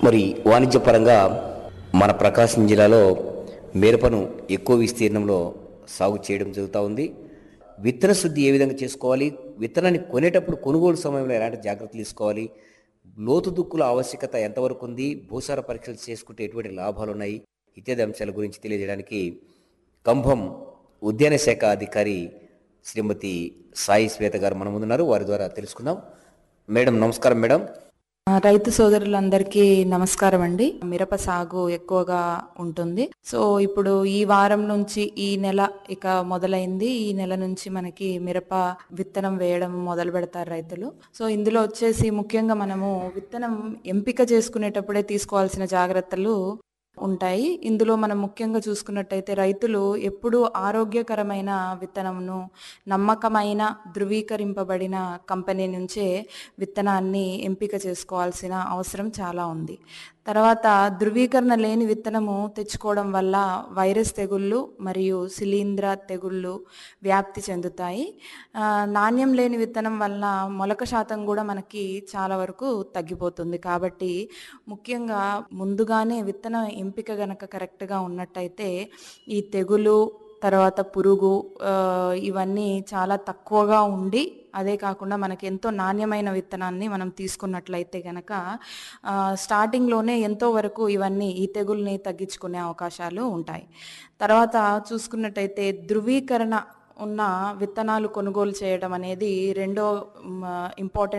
మరి వాణిజ్యపరంగా మన ప్రకాశం జిల్లాలో మిరపను ఎక్కువ విస్తీర్ణంలో సాగు చేయడం జరుగుతూ ఉంది విత్తన శుద్ధి ఏ విధంగా చేసుకోవాలి విత్తనాన్ని కొనేటప్పుడు కొనుగోలు సమయంలో ఎలాంటి జాగ్రత్తలు తీసుకోవాలి లోతు దుక్కుల ఆవశ్యకత ఎంతవరకు ఉంది భూసార పరీక్షలు చేసుకుంటే ఎటువంటి లాభాలు ఉన్నాయి ఇత్యాది అంశాల గురించి తెలియజేయడానికి కంభం ఉద్యాన శాఖ అధికారి శ్రీమతి సాయి శ్వేత గారు మన ముందున్నారు వారి ద్వారా తెలుసుకుందాం మేడం నమస్కారం మేడం ఆ, రైతు సోదరులందరికీ నమస్కారం అండి మిరప సాగు ఎక్కువగా ఉంటుంది సో ఇప్పుడు ఈ వారం నుంచి ఈ నెల ఇక మొదలైంది ఈ నెల నుంచి మనకి మిరప విత్తనం వేయడం మొదలు పెడతారు రైతులు సో ఇందులో వచ్చేసి ముఖ్యంగా మనము విత్తనం ఎంపిక చేసుకునేటప్పుడే తీసుకోవాల్సిన జాగ్రత్తలు ఉంటాయి ఇందులో మనం ముఖ్యంగా చూసుకున్నట్టయితే రైతులు ఎప్పుడూ ఆరోగ్యకరమైన విత్తనంను నమ్మకమైన ధృవీకరింపబడిన కంపెనీ నుంచే విత్తనాన్ని ఎంపిక చేసుకోవాల్సిన అవసరం చాలా ఉంది తర్వాత ధృవీకరణ లేని విత్తనము తెచ్చుకోవడం వల్ల వైరస్ తెగుళ్ళు మరియు శిలీంధ్ర తెగుళ్ళు వ్యాప్తి చెందుతాయి ఆ, నాణ్యం లేని విత్తనం వల్ల మొలక శాతం కూడా మనకి చాలా వరకు తగ్గిపోతుంది కాబట్టి ముఖ్యంగా ముందుగానే విత్తన ఎంపిక గనక కరెక్ట్గా ఉన్నట్టయితే ఈ తెగులు తర్వాత పురుగు ఆ, ఇవన్నీ చాలా తక్కువగా ఉండి అదే కాకుండా మనకి ఎంతో నాణ్యమైన విత్తనాన్ని మనం తీసుకున్నట్లయితే గనక ఆ, స్టార్టింగ్లోనే ఎంతో వరకు ఇవన్నీ ఈ తెగుల్ని తగ్గించుకునే అవకాశాలు ఉంటాయి తర్వాత చూసుకున్నట్టయితే ధృవీకరణ ఉన్న విత్తనాలు కొనుగోలు చేయడం అనేది రెండో ఇంపార్టెంట్